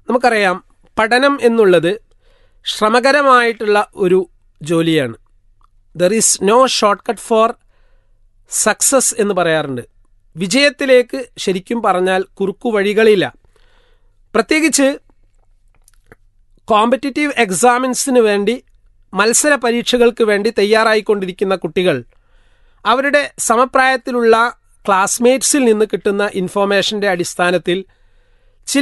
നമുക്കറിയാം പഠനം എന്നുള്ളത് ശ്രമകരമായിട്ടുള്ള ഒരു ജോലിയാണ് there is no short cut for success എന്ന് പറയാറുണ്ട് വിജയത്തിലേക്ക് ശരിക്കും പറഞ്ഞാൽ കുറുക്കു വഴികളില്ല പ്രത്യേകിച്ച് കോമ്പറ്റിറ്റീവ് എക്സാമിൻസിന് വേണ്ടി മത്സര പരീക്ഷകൾക്ക് വേണ്ടി തയ്യാറായിക്കൊണ്ടിരിക്കുന്ന കുട്ടികൾ അവരുടെ സമപ്രായത്തിലുള്ള ക്ലാസ്മേറ്റ്സിൽ നിന്ന് കിട്ടുന്ന ഇൻഫോർമേഷൻ്റെ അടിസ്ഥാനത്തിൽ ചില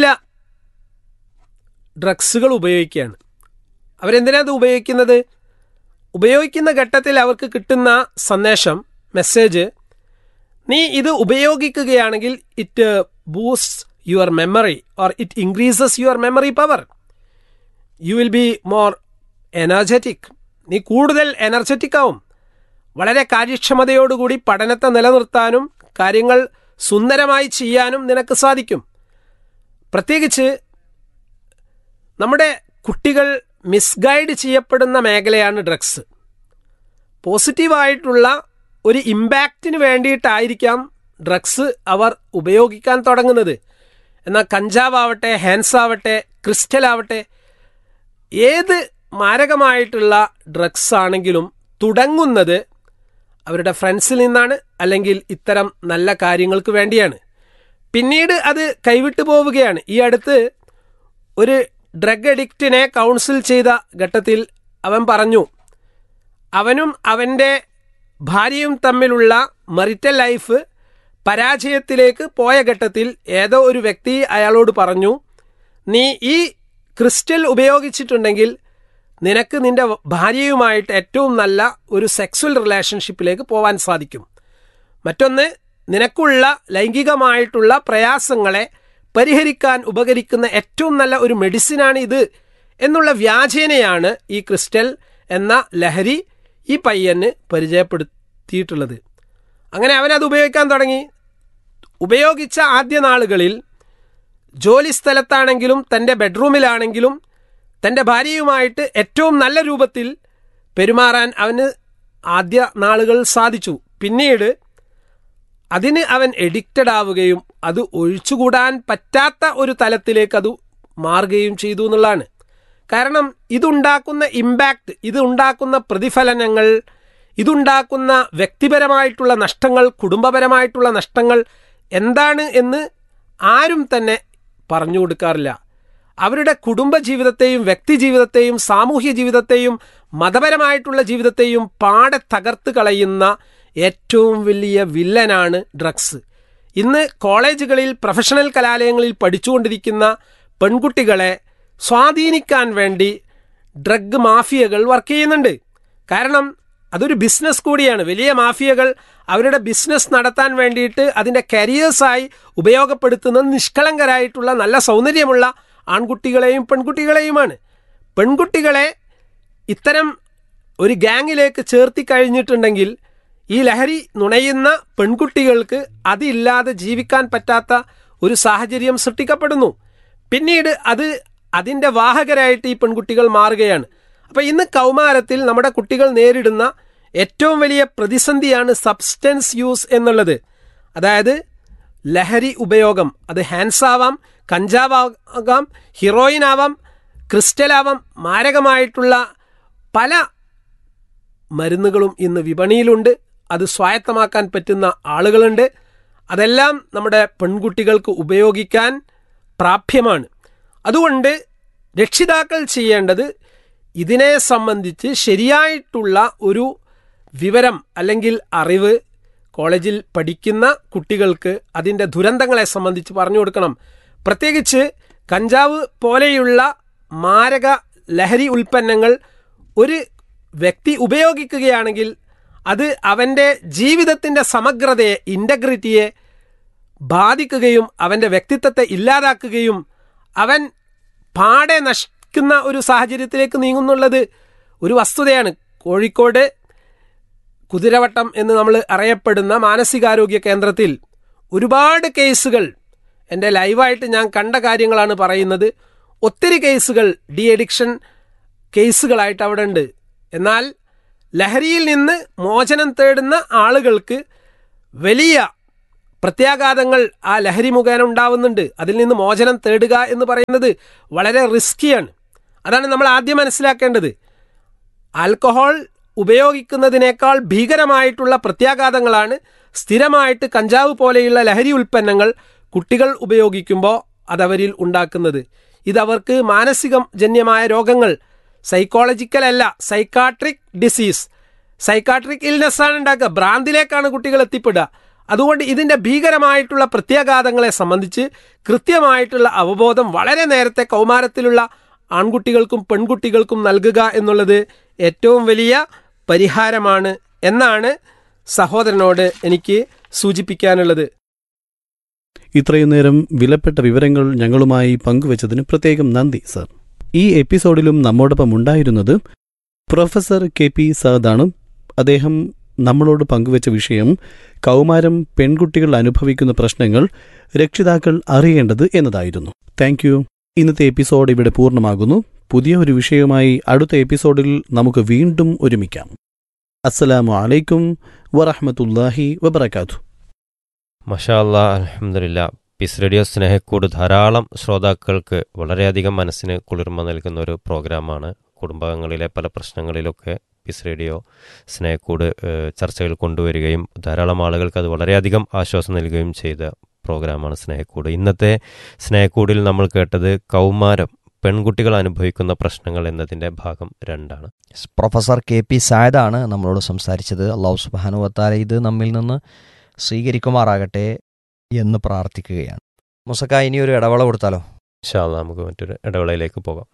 ഡ്രഗ്സുകൾ ഉപയോഗിക്കുകയാണ് അവരെന്തിനാ അത് ഉപയോഗിക്കുന്നത് ഉപയോഗിക്കുന്ന ഘട്ടത്തിൽ അവർക്ക് കിട്ടുന്ന സന്ദേശം മെസ്സേജ് നീ ഇത് ഉപയോഗിക്കുകയാണെങ്കിൽ it boost your memory or it increases your memory power you will be more energetic നീ കൂടുതൽ എനർജറ്റിക് ആവും വളരെ കാര്യക്ഷമതയോടുകൂടി പഠനത്തെ നിലനിർത്താനും കാര്യങ്ങൾ സുന്ദരമായി ചെയ്യാനും നിനക്ക് സാധിക്കും പ്രത്യേകിച്ച് നമ്മുടെ കുട്ടികൾ മിസ്ഗൈഡ് ചെയ്യപ്പെടുന്ന മേഖലയാണ് ഡ്രഗ്സ് പോസിറ്റീവായിട്ടുള്ള ഒരു ഇമ്പാക്റ്റിന് വേണ്ടിയിട്ടായിരിക്കാം ഡ്രഗ്സ് അവർ ഉപയോഗിക്കാൻ തുടങ്ങുന്നത് എന്നാൽ കഞ്ചാവാവട്ടെ ഹാൻസ് ആവട്ടെ ക്രിസ്റ്റൽ ആവട്ടെ ഏത് മാരകമായിട്ടുള്ള ഡ്രഗ്സ് ആണെങ്കിലും തുടങ്ങുന്നത് അവരുടെ ഫ്രണ്ട്സിൽ നിന്നാണ് അല്ലെങ്കിൽ ഇത്തരം നല്ല കാര്യങ്ങൾക്ക് വേണ്ടിയാണ് പിന്നീട് അത് കൈവിട്ടു പോവുകയാണ് ഈ അടുത്ത് ഒരു ഡ്രഗ് അഡിക്റ്റിനെ കൗൺസിൽ ചെയ്ത ഘട്ടത്തിൽ അവൻ പറഞ്ഞു അവനും അവൻ്റെ ഭാര്യയും തമ്മിലുള്ള മറിറ്റൽ ലൈഫ് പരാജയത്തിലേക്ക് പോയ ഘട്ടത്തിൽ ഏതോ ഒരു വ്യക്തി അയാളോട് പറഞ്ഞു നീ ഈ ക്രിസ്റ്റൽ ഉപയോഗിച്ചിട്ടുണ്ടെങ്കിൽ നിനക്ക് നിന്റെ ഭാര്യയുമായിട്ട് ഏറ്റവും നല്ല ഒരു സെക്സ്വൽ റിലേഷൻഷിപ്പിലേക്ക് പോവാൻ സാധിക്കും മറ്റൊന്ന് നിനക്കുള്ള ലൈംഗികമായിട്ടുള്ള പ്രയാസങ്ങളെ പരിഹരിക്കാൻ ഉപകരിക്കുന്ന ഏറ്റവും നല്ല ഒരു മെഡിസിനാണ് ഇത് എന്നുള്ള വ്യാജേനയാണ് ഈ ക്രിസ്റ്റൽ എന്ന ലഹരി ഈ പയ്യന് പരിചയപ്പെടുത്തിയിട്ടുള്ളത് അങ്ങനെ അവനത് ഉപയോഗിക്കാൻ തുടങ്ങി ഉപയോഗിച്ച ആദ്യ നാളുകളിൽ ജോലി സ്ഥലത്താണെങ്കിലും തൻ്റെ ബെഡ്റൂമിലാണെങ്കിലും തൻ്റെ ഭാര്യയുമായിട്ട് ഏറ്റവും നല്ല രൂപത്തിൽ പെരുമാറാൻ അവന് ആദ്യ നാളുകൾ സാധിച്ചു പിന്നീട് അതിന് അവൻ എഡിക്റ്റഡ് ആവുകയും അത് ഒഴിച്ചുകൂടാൻ പറ്റാത്ത ഒരു തലത്തിലേക്ക് അത് മാറുകയും ചെയ്തു എന്നുള്ളതാണ് കാരണം ഇതുണ്ടാക്കുന്ന ഇമ്പാക്റ്റ് ഇത് ഉണ്ടാക്കുന്ന പ്രതിഫലനങ്ങൾ ഇതുണ്ടാക്കുന്ന വ്യക്തിപരമായിട്ടുള്ള നഷ്ടങ്ങൾ കുടുംബപരമായിട്ടുള്ള നഷ്ടങ്ങൾ എന്താണ് എന്ന് ആരും തന്നെ പറഞ്ഞു കൊടുക്കാറില്ല അവരുടെ കുടുംബ ജീവിതത്തെയും വ്യക്തി ജീവിതത്തെയും സാമൂഹ്യ ജീവിതത്തെയും മതപരമായിട്ടുള്ള ജീവിതത്തെയും പാടെ തകർത്ത് കളയുന്ന ഏറ്റവും വലിയ വില്ലനാണ് ഡ്രഗ്സ് ഇന്ന് കോളേജുകളിൽ പ്രൊഫഷണൽ കലാലയങ്ങളിൽ പഠിച്ചുകൊണ്ടിരിക്കുന്ന പെൺകുട്ടികളെ സ്വാധീനിക്കാൻ വേണ്ടി ഡ്രഗ് മാഫിയകൾ വർക്ക് ചെയ്യുന്നുണ്ട് കാരണം അതൊരു ബിസിനസ് കൂടിയാണ് വലിയ മാഫിയകൾ അവരുടെ ബിസിനസ് നടത്താൻ വേണ്ടിയിട്ട് അതിൻ്റെ കരിയേഴ്സായി ഉപയോഗപ്പെടുത്തുന്ന നിഷ്കളങ്കരായിട്ടുള്ള നല്ല സൗന്ദര്യമുള്ള ആൺകുട്ടികളെയും പെൺകുട്ടികളെയുമാണ് പെൺകുട്ടികളെ ഇത്തരം ഒരു ഗ്യാങ്ങിലേക്ക് ചേർത്തി കഴിഞ്ഞിട്ടുണ്ടെങ്കിൽ ഈ ലഹരി നുണയുന്ന പെൺകുട്ടികൾക്ക് അതില്ലാതെ ജീവിക്കാൻ പറ്റാത്ത ഒരു സാഹചര്യം സൃഷ്ടിക്കപ്പെടുന്നു പിന്നീട് അത് അതിൻ്റെ വാഹകരായിട്ട് ഈ പെൺകുട്ടികൾ മാറുകയാണ് അപ്പോൾ ഇന്ന് കൗമാരത്തിൽ നമ്മുടെ കുട്ടികൾ നേരിടുന്ന ഏറ്റവും വലിയ പ്രതിസന്ധിയാണ് സബ്സ്റ്റൻസ് യൂസ് എന്നുള്ളത് അതായത് ലഹരി ഉപയോഗം അത് ഹാൻസ് ആവാം കഞ്ചാവാകാം ഹീറോയിൻ ആവാം ക്രിസ്റ്റൽ ആവാം മാരകമായിട്ടുള്ള പല മരുന്നുകളും ഇന്ന് വിപണിയിലുണ്ട് അത് സ്വായത്തമാക്കാൻ പറ്റുന്ന ആളുകളുണ്ട് അതെല്ലാം നമ്മുടെ പെൺകുട്ടികൾക്ക് ഉപയോഗിക്കാൻ പ്രാപ്യമാണ് അതുകൊണ്ട് രക്ഷിതാക്കൾ ചെയ്യേണ്ടത് ഇതിനെ സംബന്ധിച്ച് ശരിയായിട്ടുള്ള ഒരു വിവരം അല്ലെങ്കിൽ അറിവ് കോളേജിൽ പഠിക്കുന്ന കുട്ടികൾക്ക് അതിൻ്റെ ദുരന്തങ്ങളെ സംബന്ധിച്ച് പറഞ്ഞു കൊടുക്കണം പ്രത്യേകിച്ച് കഞ്ചാവ് പോലെയുള്ള മാരക ലഹരി ഉൽപ്പന്നങ്ങൾ ഒരു വ്യക്തി ഉപയോഗിക്കുകയാണെങ്കിൽ അത് അവൻ്റെ ജീവിതത്തിൻ്റെ സമഗ്രതയെ ഇൻ്റഗ്രിറ്റിയെ ബാധിക്കുകയും അവൻ്റെ വ്യക്തിത്വത്തെ ഇല്ലാതാക്കുകയും അവൻ പാടെ നശിക്കുന്ന ഒരു സാഹചര്യത്തിലേക്ക് നീങ്ങുന്നുള്ളത് ഒരു വസ്തുതയാണ് കോഴിക്കോട് കുതിരവട്ടം എന്ന് നമ്മൾ അറിയപ്പെടുന്ന മാനസികാരോഗ്യ കേന്ദ്രത്തിൽ ഒരുപാട് കേസുകൾ എൻ്റെ ലൈവായിട്ട് ഞാൻ കണ്ട കാര്യങ്ങളാണ് പറയുന്നത് ഒത്തിരി കേസുകൾ ഡി എഡിക്ഷൻ കേസുകളായിട്ട് അവിടെ ഉണ്ട് എന്നാൽ ലഹരിയിൽ നിന്ന് മോചനം തേടുന്ന ആളുകൾക്ക് വലിയ പ്രത്യാഘാതങ്ങൾ ആ ലഹരി മുഖേന ഉണ്ടാവുന്നുണ്ട് അതിൽ നിന്ന് മോചനം തേടുക എന്ന് പറയുന്നത് വളരെ റിസ്കിയാണ് അതാണ് നമ്മൾ ആദ്യം മനസ്സിലാക്കേണ്ടത് ആൽക്കഹോൾ ഉപയോഗിക്കുന്നതിനേക്കാൾ ഭീകരമായിട്ടുള്ള പ്രത്യാഘാതങ്ങളാണ് സ്ഥിരമായിട്ട് കഞ്ചാവ് പോലെയുള്ള ലഹരി ഉൽപ്പന്നങ്ങൾ കുട്ടികൾ ഉപയോഗിക്കുമ്പോൾ അതവരിൽ ഉണ്ടാക്കുന്നത് ഇതവർക്ക് മാനസിക ജന്യമായ രോഗങ്ങൾ സൈക്കോളജിക്കൽ അല്ല സൈക്കാട്രിക് ഡിസീസ് സൈക്കാട്രിക് ഇൽനെസ്സാണ് ഉണ്ടാക്കുക ഭ്രാന്തിലേക്കാണ് കുട്ടികൾ എത്തിപ്പെടുക അതുകൊണ്ട് ഇതിൻ്റെ ഭീകരമായിട്ടുള്ള പ്രത്യാഘാതങ്ങളെ സംബന്ധിച്ച് കൃത്യമായിട്ടുള്ള അവബോധം വളരെ നേരത്തെ കൗമാരത്തിലുള്ള ആൺകുട്ടികൾക്കും പെൺകുട്ടികൾക്കും നൽകുക എന്നുള്ളത് ഏറ്റവും വലിയ പരിഹാരമാണ് എന്നാണ് സഹോദരനോട് എനിക്ക് സൂചിപ്പിക്കാനുള്ളത് ഇത്രയും നേരം വിലപ്പെട്ട വിവരങ്ങൾ ഞങ്ങളുമായി പങ്കുവച്ചതിന് പ്രത്യേകം നന്ദി സർ ഈ എപ്പിസോഡിലും നമ്മോടൊപ്പം ഉണ്ടായിരുന്നത് പ്രൊഫസർ കെ പി സഹദാണ് അദ്ദേഹം നമ്മളോട് പങ്കുവച്ച വിഷയം കൗമാരം പെൺകുട്ടികൾ അനുഭവിക്കുന്ന പ്രശ്നങ്ങൾ രക്ഷിതാക്കൾ അറിയേണ്ടത് എന്നതായിരുന്നു താങ്ക് യു ഇന്നത്തെ എപ്പിസോഡ് ഇവിടെ പൂർണ്ണമാകുന്നു പുതിയ ഒരു വിഷയവുമായി അടുത്ത എപ്പിസോഡിൽ നമുക്ക് വീണ്ടും ഒരുമിക്കാം അസ്സലാമു അലൈക്കും വറഹമത്തുല്ലാഹി വബർക്കാത്തു മഷാല്ല അലഹമില്ല പീസ് റേഡിയോ സ്നേഹക്കൂട് ധാരാളം ശ്രോതാക്കൾക്ക് വളരെയധികം മനസ്സിന് കുളിർമ നൽകുന്ന ഒരു പ്രോഗ്രാമാണ് കുടുംബാംഗങ്ങളിലെ പല പ്രശ്നങ്ങളിലൊക്കെ പീസ് റേഡിയോ സ്നേഹക്കൂട് ഏഹ്, ചർച്ചകൾ കൊണ്ടുവരികയും ധാരാളം ആളുകൾക്ക് അത് വളരെയധികം ആശ്വാസം നൽകുകയും ചെയ്ത പ്രോഗ്രാമാണ് സ്നേഹക്കൂട് ഇന്നത്തെ സ്നേഹക്കൂടിൽ നമ്മൾ കേട്ടത് കൗമാരം പെൺകുട്ടികൾ അനുഭവിക്കുന്ന പ്രശ്നങ്ങൾ എന്നതിൻ്റെ ഭാഗം രണ്ടാണ് പ്രൊഫസർ കെ പി സായദാണ് നമ്മളോട് സംസാരിച്ചത് അള്ളാഹു സുബാനു വത്താല ഇത് നമ്മിൽ നിന്ന് സ്വീകരിക്കുമാറാകട്ടെ എന്ന് പ്രാർത്ഥിക്കുകയാണ് മുസക്ക ഇനി ഒരു ഇടവേള കൊടുത്താലോ ഇൻഷാല്ല നമുക്ക് മറ്റൊരു ഇടവേളയിലേക്ക് പോകാം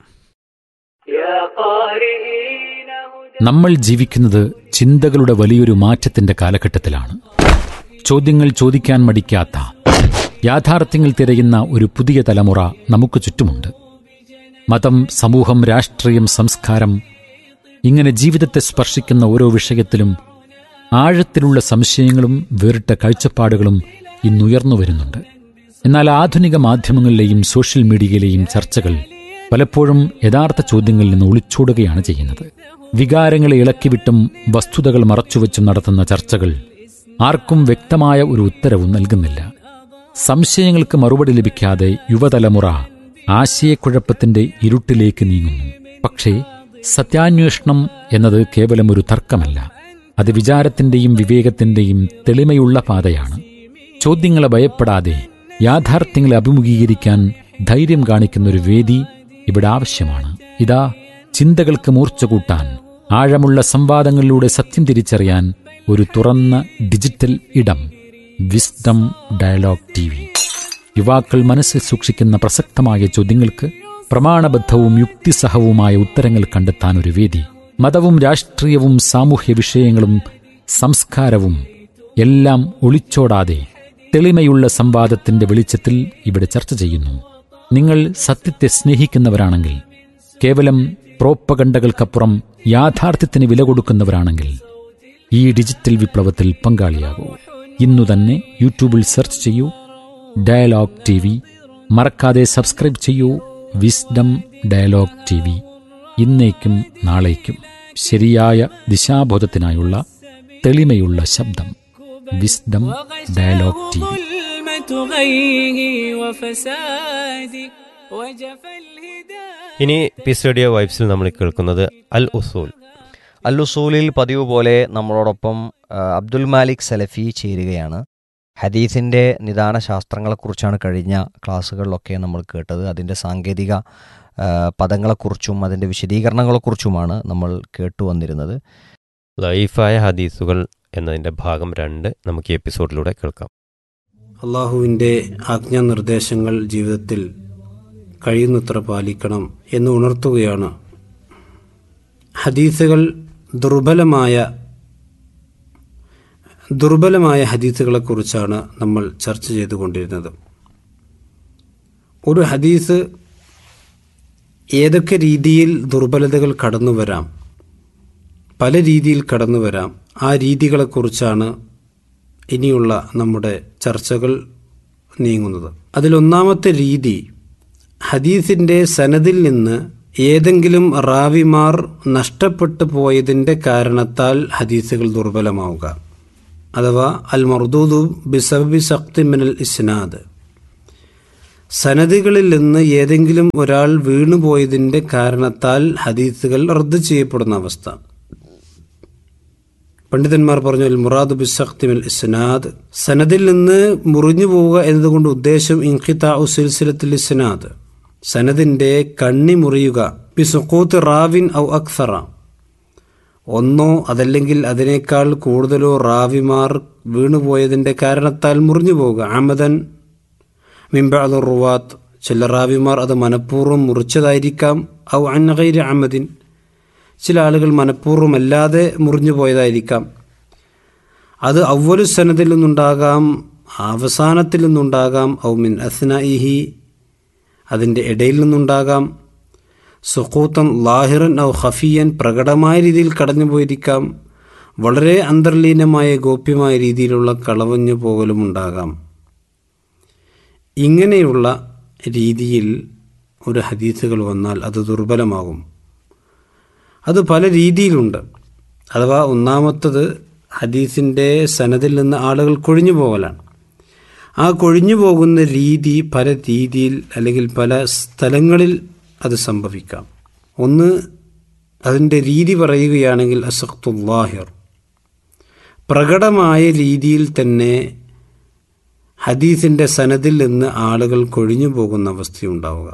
നമ്മൾ ജീവിക്കുന്നത് ചിന്തകളുടെ വലിയൊരു മാറ്റത്തിന്റെ കാലഘട്ടത്തിലാണ് ചോദ്യങ്ങൾ ചോദിക്കാൻ മടിക്കാത്ത യാഥാർത്ഥ്യങ്ങൾ തിരയുന്ന ഒരു പുതിയ തലമുറ നമുക്ക് ചുറ്റുമുണ്ട് മതം സമൂഹം രാഷ്ട്രീയം സംസ്കാരം ഇങ്ങനെ ജീവിതത്തെ സ്പർശിക്കുന്ന ഓരോ വിഷയത്തിലും ആഴത്തിലുള്ള സംശയങ്ങളും വേറിട്ട കാഴ്ചപ്പാടുകളും ഇന്നുയർന്നു വരുന്നുണ്ട് എന്നാൽ ആധുനിക മാധ്യമങ്ങളിലെയും സോഷ്യൽ മീഡിയയിലെയും ചർച്ചകൾ പലപ്പോഴും യഥാർത്ഥ ചോദ്യങ്ങളിൽ നിന്ന് ഒളിച്ചോടുകയാണ് ചെയ്യുന്നത് വികാരങ്ങളെ ഇളക്കിവിട്ടും വസ്തുതകൾ മറച്ചുവെച്ചും നടത്തുന്ന ചർച്ചകൾ ആർക്കും വ്യക്തമായ ഒരു ഉത്തരവും നൽകുന്നില്ല സംശയങ്ങൾക്ക് മറുപടി ലഭിക്കാതെ യുവതലമുറ ആശയക്കുഴപ്പത്തിന്റെ ഇരുട്ടിലേക്ക് നീങ്ങുന്നു പക്ഷേ സത്യാന്വേഷണം എന്നത് കേവലം ഒരു തർക്കമല്ല അത് വിചാരത്തിന്റെയും വിവേകത്തിന്റെയും തെളിമയുള്ള പാതയാണ് ചോദ്യങ്ങളെ ഭയപ്പെടാതെ യാഥാർത്ഥ്യങ്ങളെ അഭിമുഖീകരിക്കാൻ ധൈര്യം കാണിക്കുന്ന ഒരു വേദി ഇവിടെ ആവശ്യമാണ് ഇതാ ചിന്തകൾക്ക് മൂർച്ച കൂട്ടാൻ ആഴമുള്ള സംവാദങ്ങളിലൂടെ സത്യം തിരിച്ചറിയാൻ ഒരു തുറന്ന ഡിജിറ്റൽ ഇടം വിസ്ഡം ഡയലോഗ് ടി വി യുവാക്കൾ മനസ്സിൽ സൂക്ഷിക്കുന്ന പ്രസക്തമായ ചോദ്യങ്ങൾക്ക് പ്രമാണബദ്ധവും യുക്തിസഹവുമായ ഉത്തരങ്ങൾ കണ്ടെത്താൻ ഒരു വേദി മതവും രാഷ്ട്രീയവും സാമൂഹ്യ വിഷയങ്ങളും സംസ്കാരവും എല്ലാം ഒളിച്ചോടാതെ തെളിമയുള്ള സംവാദത്തിന്റെ വെളിച്ചത്തിൽ ഇവിടെ ചർച്ച ചെയ്യുന്നു നിങ്ങൾ സത്യത്തെ സ്നേഹിക്കുന്നവരാണെങ്കിൽ കേവലം പ്രോപ്പകണ്ടകൾക്കപ്പുറം യാഥാർത്ഥ്യത്തിന് വില കൊടുക്കുന്നവരാണെങ്കിൽ ഈ ഡിജിറ്റൽ വിപ്ലവത്തിൽ പങ്കാളിയാകൂ ഇന്നു തന്നെ യൂട്യൂബിൽ സെർച്ച് ചെയ്യൂ ഡയലോഗ് ടി വി മറക്കാതെ സബ്സ്ക്രൈബ് ചെയ്യൂ വിസ്ഡം ഡയലോഗ് ടി വി ഇന്നേക്കും നാളേക്കും ശരിയായ ദിശാബോധത്തിനായുള്ള തെളിമയുള്ള ശബ്ദം വിസ്ഡം ഡയലോഗ് ടി വി ظلمة غيه وفساده وجف الهدى ഇനി പീസ് റേഡിയോ വൈബ്സിൽ നമ്മൾ കേൾക്കുന്നത് അൽ ഉസൂൽ അല്ലുസൂലിൽ പതിവ് പോലെ നമ്മളോടൊപ്പം ആ, അബ്ദുൽ മാലിക് സലഫി ചേരുകയാണ് ഹദീസിൻ്റെ നിദാന ശാസ്ത്രങ്ങളെക്കുറിച്ചാണ് കഴിഞ്ഞ ക്ലാസ്സുകളിലൊക്കെ നമ്മൾ കേട്ടത് അതിൻ്റെ സാങ്കേതിക ആ, പദങ്ങളെക്കുറിച്ചും അതിൻ്റെ വിശദീകരണങ്ങളെക്കുറിച്ചുമാണ് നമ്മൾ കേട്ടുവന്നിരുന്നത് ലൈഫായ ഹദീസുകൾ എന്നതിൻ്റെ ഭാഗം രണ്ട് നമുക്ക് ഈ എപ്പിസോഡിലൂടെ കേൾക്കാം അള്ളാഹുവിൻ്റെ ആജ്ഞാനിർദ്ദേശങ്ങൾ ജീവിതത്തിൽ കഴിയുന്നത്ര പാലിക്കണം എന്ന് ഉണർത്തുകയാണ് ഹദീസുകൾ ദുർബലമായ ദുർബലമായ ഹദീസുകളെക്കുറിച്ചാണ് നമ്മൾ ചർച്ച ചെയ്തുകൊണ്ടിരുന്നത് ഒരു ഹദീസ് ഏതൊക്കെ രീതിയിൽ ദുർബലതകൾ കടന്നു വരാം പല രീതിയിൽ കടന്നു വരാം ആ രീതികളെക്കുറിച്ചാണ് ഇനിയുള്ള നമ്മുടെ ചർച്ചകൾ നീങ്ങുന്നത് അതിലൊന്നാമത്തെ രീതി ഹദീസിൻ്റെ സനദിൽ നിന്ന് ഏതെങ്കിലും റാവിമാർ നഷ്ടപ്പെട്ടു പോയതിൻ്റെ കാരണത്താൽ ഹദീസുകൾ ദുർബലമാവുക അഥവാ അൽ മർദൂദു ബിസബി സക്തി മിനൽ ഇസ്നാദ് സനദികളിൽ നിന്ന് ഏതെങ്കിലും ഒരാൾ വീണുപോയതിൻ്റെ കാരണത്താൽ ഹദീസുകൾ റദ്ദ് ചെയ്യപ്പെടുന്ന അവസ്ഥ പണ്ഡിതന്മാർ പറഞ്ഞു അൽ മുറാദ് ബിസക്തി മിൽ ഇസ്നാദ് സനദിൽ നിന്ന് മുറിഞ്ഞു പോവുക എന്നതുകൊണ്ട് ഉദ്ദേശം ഇൻഖിത സിൽസിലത്തിൽ ഇസ്നാദ് സനദിൻ്റെ കണ്ണി മുറിയുക ബി സുക്കൂത്ത് റാവിൻ ഔ അക്സറ ഒന്നോ അതല്ലെങ്കിൽ അതിനേക്കാൾ കൂടുതലോ റാവിമാർ വീണുപോയതിൻ്റെ കാരണത്താൽ മുറിഞ്ഞു പോവുക ആമദൻ മിംബഅദ് റുവാത്ത് ചില റാവിമാർ അത് മനഃപൂർവ്വം മുറിച്ചതായിരിക്കാം ഔ അന്നഗൈര അഹമ്മദിൻ ചില ആളുകൾ മനഃപൂർവ്വമല്ലാതെ മുറിഞ്ഞു പോയതായിരിക്കാം അത് അവലു സനത്തിൽ നിന്നുണ്ടാകാം അവസാനത്തിൽ നിന്നുണ്ടാകാം ഔ മിൻ അസ്നഇഹി അതിൻ്റെ ഇടയിൽ നിന്നുണ്ടാകാം സുഖൂത്തൻ ലാഹിറൻ ഔ ഖഫിയൻ പ്രകടമായ രീതിയിൽ കടന്നു പോയിരിക്കാം വളരെ അന്തർലീനമായ ഗോപ്യമായ രീതിയിലുള്ള കളവഞ്ഞു പോകലും ഉണ്ടാകാം ഇങ്ങനെയുള്ള രീതിയിൽ ഒരു ഹദീസുകൾ വന്നാൽ അത് ദുർബലമാകും അത് പല രീതിയിലുണ്ട് അഥവാ ഒന്നാമത്തത് ഹദീസിൻ്റെ സനദിൽ നിന്ന് ആളുകൾ കൊഴിഞ്ഞു പോകലാണ് ആ കൊഴിഞ്ഞു പോകുന്ന രീതി പല രീതിയിൽ അല്ലെങ്കിൽ പല സ്ഥലങ്ങളിൽ അത് സംഭവിക്കാം ഒന്ന് അതിൻ്റെ രീതി പറയുകയാണെങ്കിൽ അസഖ്തുല്ലാഹിർ പ്രകടമായ രീതിയിൽ തന്നെ ഹദീസിൻ്റെ സനദിൽ നിന്ന് ആളുകൾ കൊഴിഞ്ഞു പോകുന്ന അവസ്ഥയുണ്ടാവുക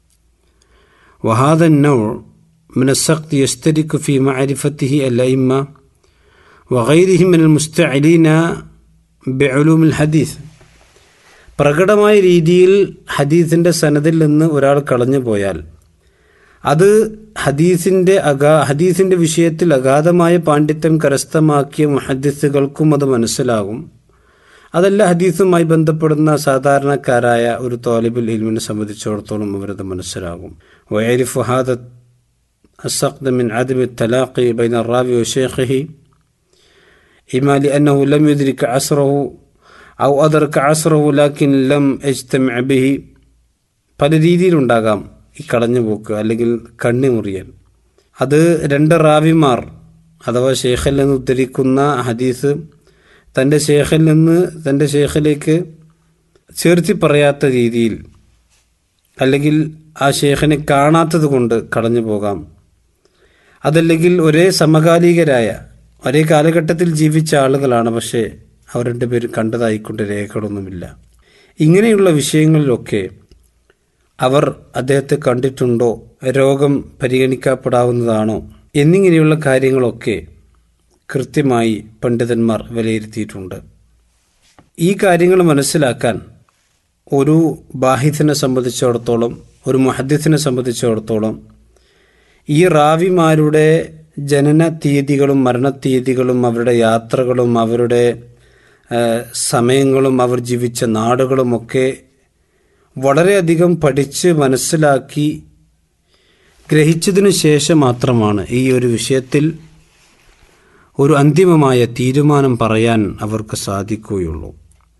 വഹാദൻ നൗ من السقط يشترك في معرفته الأئمة وغيرهم من المستعلين بعلوم الحديث പ്രകടമായ രീതിയിൽ ഹദീസിൻ്റെ സനദിൽ നിന്ന് ഒരാൾ കളഞ്ഞു പോയാൽ അത് ഹദീസിൻ്റെ അഗാ ഹദീസിൻ്റെ വിഷയത്തിൽ അഗാധമായ പാണ്ഡിത്യം കരസ്ഥമാക്കിയ മുഹദ്ദിസുകൾക്കും അത് മനസ്സിലാകും അതല്ല ഹദീസുമായി ബന്ധപ്പെടുന്ന സാധാരണക്കാരായ ഒരു തോലിബുൽ ഇൽമിനെ സംബന്ധിച്ചിടത്തോളം അവരത് മനസ്സിലാകും വയരിഫ് ഹാദ السقط من عدم التلاقي بين الراوي وشيخه إما لأنه لم يدرك عصره أو أدرك عصره لكن لم اجتمع به പല രീതിയിലുണ്ടാകാം ഈ കളഞ്ഞുപോക്ക് അല്ലെങ്കിൽ കണ്ണിമുറിയൽ അത് രണ്ട് റാവിമാർ അഥവാ ഷേഖിൽ നിന്ന് ഉദ്ധരിക്കുന്ന ഹദീസ് തൻ്റെ ഷേഖിൽ നിന്ന് തൻ്റെ ഷേഖിലേക്ക് ചേർത്തി പറയാത്ത രീതിയിൽ അല്ലെങ്കിൽ ആ ഷേഖിനെ കാണാത്തത് കൊണ്ട് കളഞ്ഞു പോകാം അതല്ലെങ്കിൽ ഒരേ സമകാലികരായ ഒരേ കാലഘട്ടത്തിൽ ജീവിച്ച ആളുകളാണ് പക്ഷേ അവർ രണ്ടുപേരും കണ്ടതായിക്കൊണ്ട് രേഖകളൊന്നുമില്ല ഇങ്ങനെയുള്ള വിഷയങ്ങളിലൊക്കെ അവർ അദ്ദേഹത്തെ കണ്ടിട്ടുണ്ടോ രോഗം പരിഗണിക്കപ്പെടാവുന്നതാണോ എന്നിങ്ങനെയുള്ള കാര്യങ്ങളൊക്കെ കൃത്യമായി പണ്ഡിതന്മാർ വിലയിരുത്തിയിട്ടുണ്ട് ഈ കാര്യങ്ങൾ മനസ്സിലാക്കാൻ ഒരു ബാഹിദിനെ സംബന്ധിച്ചിടത്തോളം ഒരു മുഹദ്ദിസിനെ സംബന്ധിച്ചിടത്തോളം ഈ റാവിമാരുടെ ജനന തീയതികളും മരണത്തീയതികളും അവരുടെ യാത്രകളും അവരുടെ സമയങ്ങളും അവർ ജീവിച്ച നാടുകളുമൊക്കെ വളരെയധികം പഠിച്ച് മനസ്സിലാക്കി ഗ്രഹിച്ചതിനു ശേഷം മാത്രമാണ് ഈ ഒരു വിഷയത്തിൽ ഒരു അന്തിമമായ തീരുമാനം പറയാൻ അവർക്ക് സാധിക്കുകയുള്ളൂ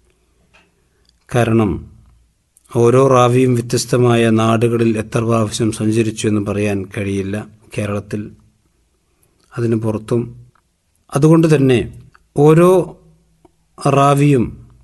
കാരണം ഓരോ റാവിയും വ്യത്യസ്തമായ നാടുകളിൽ എത്ര പ്രാവശ്യം സഞ്ചരിച്ചു എന്ന് പറയാൻ കഴിയില്ല കേരളത്തിൽ അതിന് പുറത്തും അതുകൊണ്ട് തന്നെ ഓരോ റാവിയും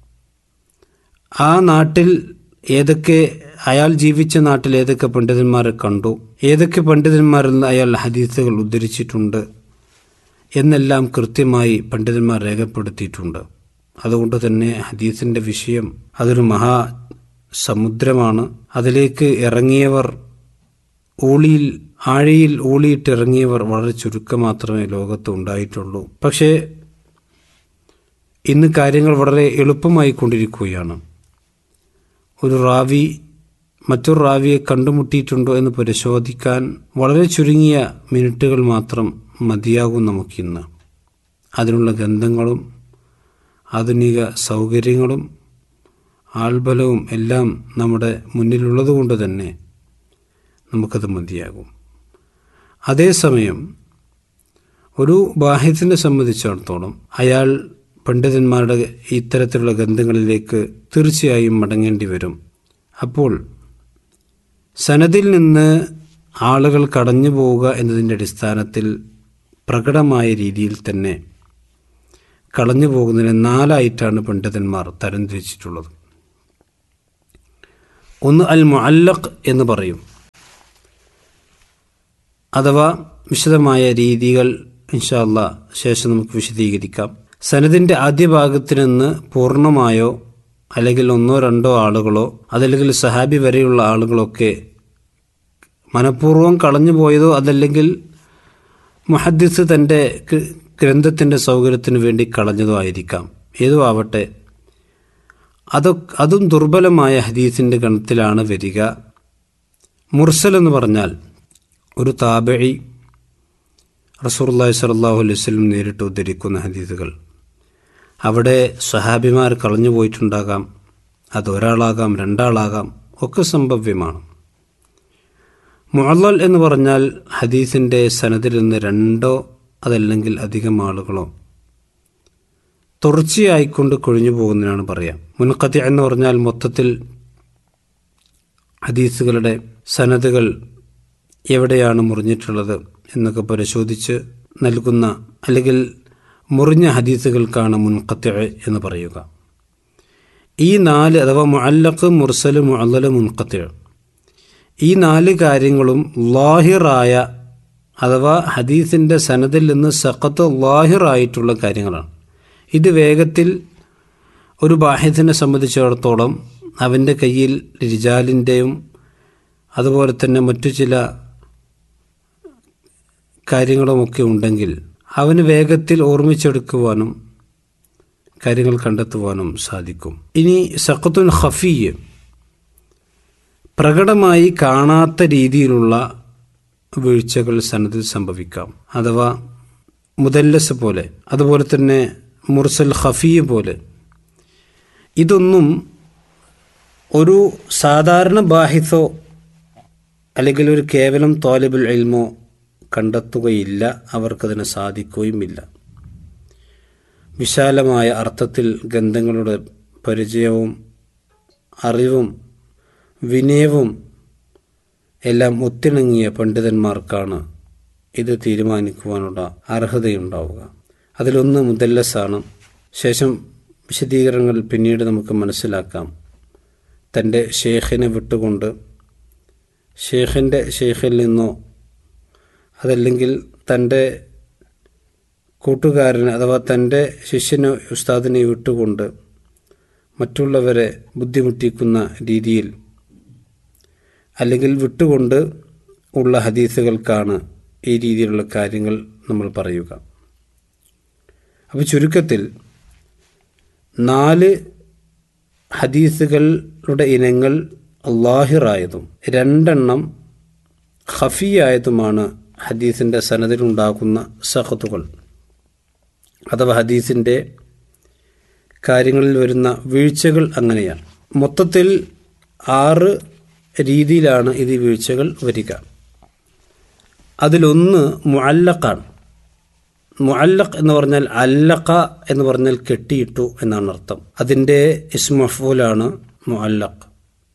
ആ നാട്ടിൽ ഏതൊക്കെ അയാൾ ജീവിച്ച നാട്ടിൽ ഏതൊക്കെ പണ്ഡിതന്മാരെ കണ്ടു ഏതൊക്കെ പണ്ഡിതന്മാരിൽ നിന്ന് അയാൾ ഹദീസുകൾ ഉദ്ധരിച്ചിട്ടുണ്ട് എന്നെല്ലാം കൃത്യമായി പണ്ഡിതന്മാർ രേഖപ്പെടുത്തിയിട്ടുണ്ട് അതുകൊണ്ട് തന്നെ ഹദീസിൻ്റെ വിഷയം അതൊരു മഹാ സമുദ്രമാണ് അതിലേക്ക് ഇറങ്ങിയവർ ഊളിയിൽ ആഴിയിൽ ഊളിയിട്ടിറങ്ങിയവർ വളരെ ചുരുക്കം മാത്രമേ ലോകത്ത് ഉണ്ടായിട്ടുള്ളൂ പക്ഷേ ഇന്ന് കാര്യങ്ങൾ വളരെ എളുപ്പമായി കൊണ്ടിരിക്കുകയാണ് ഒരു റാവി മറ്റൊരു റാവിയെ കണ്ടുമുട്ടിയിട്ടുണ്ടോ എന്ന് പരിശോധിക്കാൻ വളരെ ചുരുങ്ങിയ മിനിറ്റുകൾ മാത്രം മതിയാകും നമുക്കിന്ന് അതിനുള്ള ഗന്ധങ്ങളും ആധുനിക സൗകര്യങ്ങളും ആൾബലവും എല്ലാം നമ്മുടെ മുന്നിലുള്ളതുകൊണ്ട് തന്നെ നമുക്കത് മതിയാകും അതേസമയം ഒരു ബാഹ്യത്തിനെ സംബന്ധിച്ചിടത്തോളം അയാൾ പണ്ഡിതന്മാരുടെ ഇത്തരത്തിലുള്ള ഗന്ധങ്ങളിലേക്ക് തീർച്ചയായും മടങ്ങേണ്ടി വരും അപ്പോൾ സനദിൽ നിന്ന് ആളുകൾ കടഞ്ഞു പോവുക എന്നതിൻ്റെ അടിസ്ഥാനത്തിൽ പ്രകടമായ രീതിയിൽ തന്നെ കളഞ്ഞു പോകുന്നതിനെ നാലായിട്ടാണ് പണ്ഡിതന്മാർ തരംതിരിച്ചിട്ടുള്ളത് ഒന്ന് അൽ മുഅല്ലഖ് എന്ന് പറയും അഥവാ വിശദമായ രീതികൾ ഇൻഷാല്ല ശേഷം നമുക്ക് വിശദീകരിക്കാം സനദിൻ്റെ ആദ്യ ഭാഗത്തിൽ നിന്ന് പൂർണ്ണമായോ അല്ലെങ്കിൽ ഒന്നോ രണ്ടോ ആളുകളോ അതല്ലെങ്കിൽ സഹാബി വരെയുള്ള ആളുകളൊക്കെ മനഃപൂർവ്വം കളഞ്ഞു പോയതോ അതല്ലെങ്കിൽ മുഹദ്ദിസ് തൻ്റെ ഗ്- ഗ്രന്ഥത്തിൻ്റെ സൗകര്യത്തിന് വേണ്ടി കളഞ്ഞതോ ആയിരിക്കാം ഏതോ ആവട്ടെ അതൊ അതും ദുർബലമായ ഹദീസിൻ്റെ ഗണത്തിലാണ് വരിക മുർസൽ എന്ന് പറഞ്ഞാൽ ഒരു താബഴി റസൂർല്ലാഹി സലാഹു അലൈഹി വസല്ലം നേരിട്ട് ഉദ്ധരിക്കുന്ന ഹദീസുകൾ അവിടെ സ്വഹാബിമാർ കളഞ്ഞു പോയിട്ടുണ്ടാകാം അത് ഒരാളാകാം രണ്ടാളാകാം ഒക്കെ സംഭവ്യമാണ് മുഅല്ലൽ എന്ന് പറഞ്ഞാൽ ഹദീസിൻ്റെ സനദിൽ നിന്ന് രണ്ടോ അതല്ലെങ്കിൽ അധികം ആളുകളോ തുടർച്ചയായിക്കൊണ്ട് കൊഴിഞ്ഞു പോകുന്നതിനാണ് പറയാം മുൻകത്തി എന്ന് പറഞ്ഞാൽ മൊത്തത്തിൽ ഹദീസുകളുടെ സനദുകൾ എവിടെയാണ് മുറിഞ്ഞിട്ടുള്ളത് എന്നൊക്കെ പരിശോധിച്ച് നൽകുന്ന അല്ലെങ്കിൽ മുറിഞ്ഞ ഹദീസുകൾക്കാണ് മുൻകത്തി എന്ന് പറയുക ഈ നാല് അഥവാ മുഅല്ലഖ് മുർസല് മുഅല്ലല് മുൻകത്തി ഈ നാല് കാര്യങ്ങളും ലാഹിറായ അഥവാ ഹദീസിൻ്റെ സനദിൽ നിന്ന് സഖത്ത് ലാഹിറായിട്ടുള്ള കാര്യങ്ങളാണ് ഇത് വേഗത്തിൽ ഒരു ബാഹ്യത്തിനെ സംബന്ധിച്ചിടത്തോളം അവൻ്റെ കയ്യിൽ റിജാലിൻ്റെയും അതുപോലെ തന്നെ മറ്റു ചില കാര്യങ്ങളുമൊക്കെ ഉണ്ടെങ്കിൽ അവന് വേഗത്തിൽ ഓർമ്മിച്ചെടുക്കുവാനും കാര്യങ്ങൾ കണ്ടെത്തുവാനും സാധിക്കും ഇനി സഖത്തുൻ ഖഫീയ് പ്രകടമായി കാണാത്ത രീതിയിലുള്ള വീഴ്ചകൾ സനദിൽ സംഭവിക്കാം അഥവാ മുദല്ലസ് പോലെ അതുപോലെ തന്നെ മുർസൽ ഖഫീയ് പോലെ ഇതൊന്നും ഒരു സാധാരണ ബാഹിസോ അല്ലെങ്കിൽ ഒരു കേവലം തോലബുൽ ഇൽമോ കണ്ടെത്തുകയില്ല അവർക്കതിന് സാധിക്കുകയുമില്ല വിശാലമായ അർത്ഥത്തിൽ ഗ്രന്ഥങ്ങളുടെ പരിചയവും അറിവും വിനയവും എല്ലാം ഒത്തിണങ്ങിയ പണ്ഡിതന്മാർക്കാണ് ഇത് തീരുമാനിക്കുവാനുള്ള അർഹതയുണ്ടാവുക അതിലൊന്ന് മുദല്ലസാണ് ശേഷം വിശദീകരണങ്ങൾ പിന്നീട് നമുക്ക് മനസ്സിലാക്കാം തൻ്റെ ഷേഖിനെ വിട്ടുകൊണ്ട് ഷേഖിൻ്റെ ഷേഖിൽ നിന്നോ അതല്ലെങ്കിൽ തൻ്റെ കൂട്ടുകാരന് അഥവാ തൻ്റെ ശിഷ്യനെ ഉസ്താദിനെ വിട്ടുകൊണ്ട് മറ്റുള്ളവരെ ബുദ്ധിമുട്ടിക്കുന്ന രീതിയിൽ അല്ലെങ്കിൽ വിട്ടുകൊണ്ട് ഉള്ള ഹദീസുകൾക്കാണ് ഈ രീതിയിലുള്ള കാര്യങ്ങൾ നമ്മൾ പറയുക അപ്പോൾ ചുരുക്കത്തിൽ നാല് ഹദീസുകളുടെ ഇനങ്ങൾ ലാഹിറായതും രണ്ടെണ്ണം ഖഫിയായതുമാണ് ഹദീസിൻ്റെ സനദിലുണ്ടാകുന്ന സഹത്തുകൾ അഥവാ ഹദീസിൻ്റെ കാര്യങ്ങളിൽ വരുന്ന വീഴ്ചകൾ അങ്ങനെയാണ് മൊത്തത്തിൽ ആറ് രീതിയിലാണ് ഇത് ഈ വീഴ്ചകൾ വരിക അതിലൊന്ന് മുഅല്ലഖാണ് മുഅല്ലഖ് എന്ന് പറഞ്ഞാൽ അല്ലഖ എന്ന് പറഞ്ഞാൽ കെട്ടിയിട്ടു എന്നാണ് അർത്ഥം അതിൻ്റെ ഇസ്മഫൂലാണ് മുഅല്ലഖ്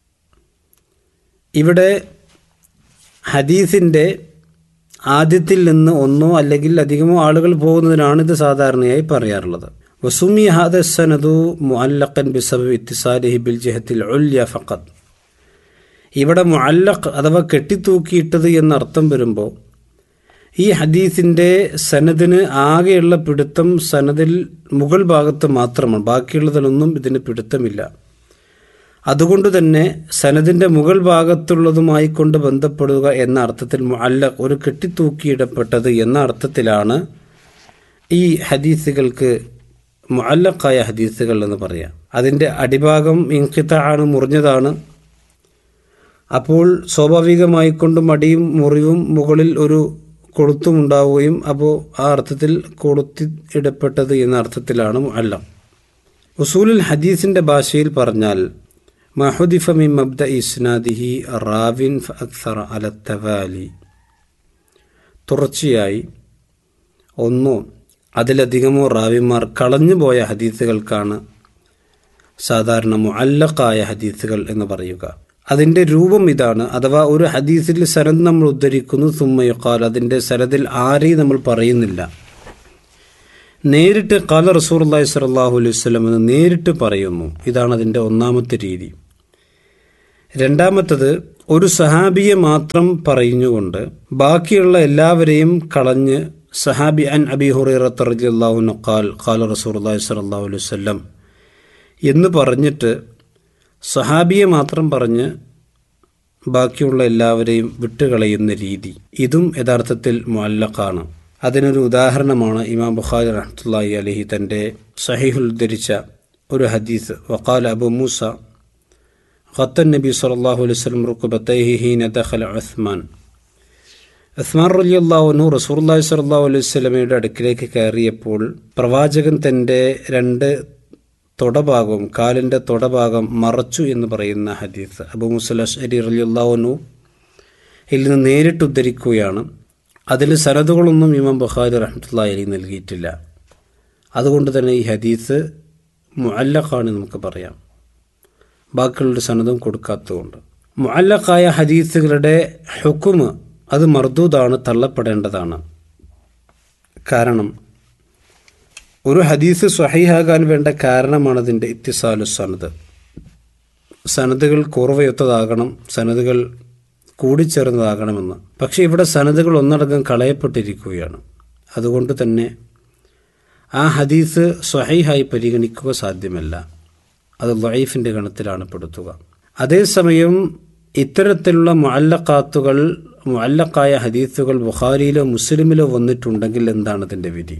ഇവിടെ ഹദീസിൻ്റെ ആദ്യത്തിൽ നിന്ന് ഒന്നോ അല്ലെങ്കിൽ അധികമോ ആളുകൾ പോകുന്നതിനാണ് ഇത് സാധാരണയായി പറയാറുള്ളത് വസുമി ഹാദ സനദു മുഅല്ലഖൻ ബിസബ് ഇത്തിസാലിഹി ബിൽ ജഹത്തിൽ ഉല്യ ഫഖത്ത് ഇവിടെ മുഅല്ലഖ് അഥവാ കെട്ടിത്തൂക്കിയിട്ടത് എന്നർത്ഥം വരുമ്പോൾ ഈ ഹദീസിൻ്റെ സനദിന് ആകെയുള്ള പിടുത്തം സനദിൽ മുകൾ ഭാഗത്ത് മാത്രമാണ് ബാക്കിയുള്ളതിലൊന്നും ഇതിന് പിടുത്തമില്ല അതുകൊണ്ട് തന്നെ സനദിൻ്റെ മുകൾ ഭാഗത്തുള്ളതുമായി കൊണ്ട് ബന്ധപ്പെടുക എന്ന അർത്ഥത്തിൽ മുഅല്ലഖ് ഒരു കെട്ടിത്തൂക്കിയിടപ്പെട്ടത് എന്ന അർത്ഥത്തിലാണ് ഈ ഹദീസുകൾക്ക് മുഅല്ലഖായ ഹദീസുകൾ എന്ന് പറയാം അതിൻ്റെ അടിഭാഗം ഇൻകിത്ത ആണ് മുറിഞ്ഞതാണ് അപ്പോൾ സ്വാഭാവികമായിക്കൊണ്ട് മടിയും മുറിവും മുകളിൽ ഒരു കൊളുത്തും ഉണ്ടാവുകയും അപ്പോൾ ആ അർത്ഥത്തിൽ കൊളുത്തി ഇടപ്പെട്ടത് എന്ന അർത്ഥത്തിലാണ് അല്ല ഉസൂലുൽ ഹദീസിൻ്റെ ഭാഷയിൽ പറഞ്ഞാൽ മഹുദിഫ മി മബ്ദ ഇസ്നാദിഹി റാവിൻ അക്സറ അലത്തവാലി തുടർച്ചയായി ഒന്നോ അതിലധികമോ റാവിമാർ കളഞ്ഞുപോയ ഹദീസുകൾക്കാണ് സാധാരണ മുഅല്ലഖായ ഹദീസുകൾ എന്ന് പറയുക അതിൻ്റെ രൂപം ഇതാണ് അഥവാ ഒരു ഹദീസിൽ സനദ് നമ്മൾ ഉദ്ധരിക്കുന്നു സുമ്മയുക്കാൽ അതിൻ്റെ സനദിൽ ആരെയും നമ്മൾ പറയുന്നില്ല നേരിട്ട് കാല റസൂർ അള്ളാഹി സ്വല്ലാഹു അലൈഹി വസ്ലം എന്ന് നേരിട്ട് പറയുന്നു ഇതാണ് അതിൻ്റെ ഒന്നാമത്തെ രീതി രണ്ടാമത്തത് ഒരു സഹാബിയെ മാത്രം പറഞ്ഞുകൊണ്ട് ബാക്കിയുള്ള എല്ലാവരെയും കളഞ്ഞ് സഹാബി അൻ അബി ഹുറൈറത്ത് റളിയല്ലാഹു ഖാൽ ഖാല റസൂലുള്ളാഹി സ്വല്ലല്ലാഹു അലൈഹി വസല്ലം എന്ന് പറഞ്ഞിട്ട് സഹാബിയെ മാത്രം പറഞ്ഞ് ബാക്കിയുള്ള എല്ലാവരെയും വിട്ടുകളയുന്ന രീതി ഇതും യഥാർത്ഥത്തിൽ മുഅല്ലഖാണ് അതിനൊരു ഉദാഹരണമാണ് ഇമാം ബുഖാരി റഹ്മത്തുള്ളാഹി അലഹി തൻ്റെ സഹീഹുൽ ഉദ്ധരിച്ച ഒരു ഹദീസ് വഖാൽ അബു മൂസ ഖത്തൻ നബി സല്ലല്ലാഹു അലൈഹി വസല്ലം റുക്ബത്തൈഹി ഹീന ദഖല ഉസ്മാൻ ഉസ്മാൻ റളിയല്ലാഹു റസൂലുള്ളാഹി സ്വല്ലല്ലാഹു അലൈഹി വസല്ലമയുടെ അടുക്കിലേക്ക് കയറിയപ്പോൾ പ്രവാചകൻ തൻ്റെ രണ്ട് തൊടഭാഗവും കാലിൻ്റെ തൊടഭാഗം മറച്ചു എന്ന് പറയുന്ന ഹദീസ് അബു മുസൽ അഷ്അരി റളിയല്ലാഹുനു ഇതിൽ നിന്ന് നേരിട്ട് ഉദ്ധരിക്കുകയാണ് അതിൽ സനദുകളൊന്നും ഇമാം ബുഖാരി റഹ്മത്തുള്ളാഹി അലി നൽകിയിട്ടില്ല അതുകൊണ്ട് തന്നെ ഈ ഹദീസ് മുഅല്ലഖാണ് നമുക്ക് പറയാം ബാക്കിയുള്ള സനദും കൊടുക്കാത്തതുകൊണ്ട് മുഅല്ലഖായ ഹദീസുകളുടെ ഹുക്കുമ് അത് മർദൂദാണ് തള്ളപ്പെടേണ്ടതാണ് കാരണം ഒരു ഹദീസ് സ്വഹീഹാകാൻ വേണ്ട കാരണമാണ് അതിൻ്റെ ഇത്തിസാലു സനദ് സനദുകൾ കുറവയൊത്തതാകണം സനദുകൾ കൂടിച്ചേർന്നതാകണമെന്ന് പക്ഷേ ഇവിടെ സനദുകൾ ഒന്നടങ്കം കളയപ്പെട്ടിരിക്കുകയാണ് അതുകൊണ്ട് തന്നെ ആ ഹദീസ് സ്വഹീഹായി പരിഗണിക്കുക സാധ്യമല്ല അത് ലൈഫിൻ്റെ ഗണത്തിലാണ് പെടുത്തുക അതേസമയം ഇത്തരത്തിലുള്ള മുഅല്ലക്കാത്തുകൾ മുഅല്ലക്കായ ഹദീസുകൾ ബുഖാരിയിലോ മുസ്ലിമിലോ വന്നിട്ടുണ്ടെങ്കിൽ എന്താണ് അതിൻ്റെ വിധി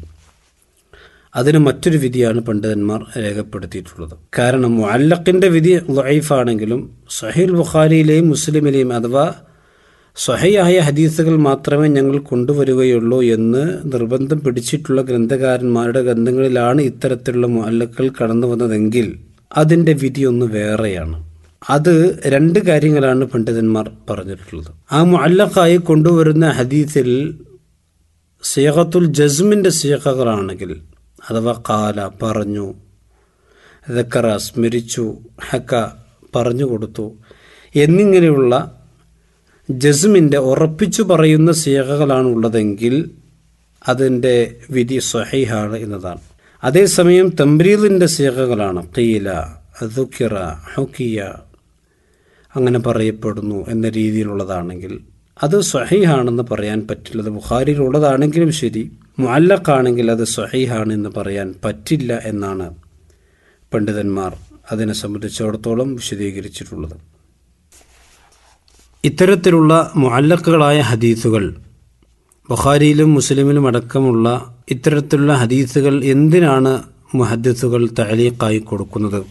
അതിന് മറ്റൊരു വിധിയാണ് പണ്ഡിതന്മാർ രേഖപ്പെടുത്തിയിട്ടുള്ളത് കാരണം മുഅല്ലഖിൻ്റെ വിധി ലൈഫാണെങ്കിലും സഹീൽ ബുഖാരിയിലെയും മുസ്ലിമിലെയും അഥവാ സ്വഹയായ ഹദീസുകൾ മാത്രമേ ഞങ്ങൾ കൊണ്ടുവരികയുള്ളൂ എന്ന് നിർബന്ധം പിടിച്ചിട്ടുള്ള ഗ്രന്ഥകാരന്മാരുടെ ഗ്രന്ഥങ്ങളിലാണ് ഇത്തരത്തിലുള്ള മുഅല്ലക്കൾ കടന്നു വന്നതെങ്കിൽ അതിൻ്റെ വിധി ഒന്ന് വേറെയാണ് അത് രണ്ട് കാര്യങ്ങളാണ് പണ്ഡിതന്മാർ പറഞ്ഞിട്ടുള്ളത് ആ മുഅല്ലഖായി കൊണ്ടുവരുന്ന ഹദീസിൽ സീഹത്തുൽ ജസ്മിൻ്റെ സീഹകളാണെങ്കിൽ അഥവാ കാല പറഞ്ഞു ദക്കറ സ്മരിച്ചു ഹക്ക പറഞ്ഞു കൊടുത്തു എന്നിങ്ങനെയുള്ള ജസ്മിൻ്റെ ഉറപ്പിച്ചു പറയുന്ന സീഹകളാണ് ഉള്ളതെങ്കിൽ അതിൻ്റെ വിധി സ്വഹീഹാണ് എന്നതാണ് അതേസമയം തംബ്രീദിൻ്റെ സീഹകളാണ് കീല ദുക്കിറ ഹുക്കിയ അങ്ങനെ പറയപ്പെടുന്നു എന്ന രീതിയിലുള്ളതാണെങ്കിൽ അത് സ്വഹീഹാണെന്ന് പറയാൻ പറ്റില്ല അത് ബുഖാരിയിലുള്ളതാണെങ്കിലും ശരി മുഅല്ലഖാണെങ്കിൽ അത് സ്വഹീഹാണ് എന്ന് പറയാൻ പറ്റില്ല എന്നാണ് പണ്ഡിതന്മാർ അതിനെ സംബന്ധിച്ചിടത്തോളം വിശദീകരിച്ചിട്ടുള്ളത് ഇത്തരത്തിലുള്ള മുഅല്ലക്കുകളായ ഹദീസുകൾ ബുഖാരിയിലും മുസ്ലിമിലും അടക്കമുള്ള ഇത്തരത്തിലുള്ള ഹദീസുകൾ എന്തിനാണ് മുഹദ്ദിസുകൾ തലീഖായി കൊടുക്കുന്നത്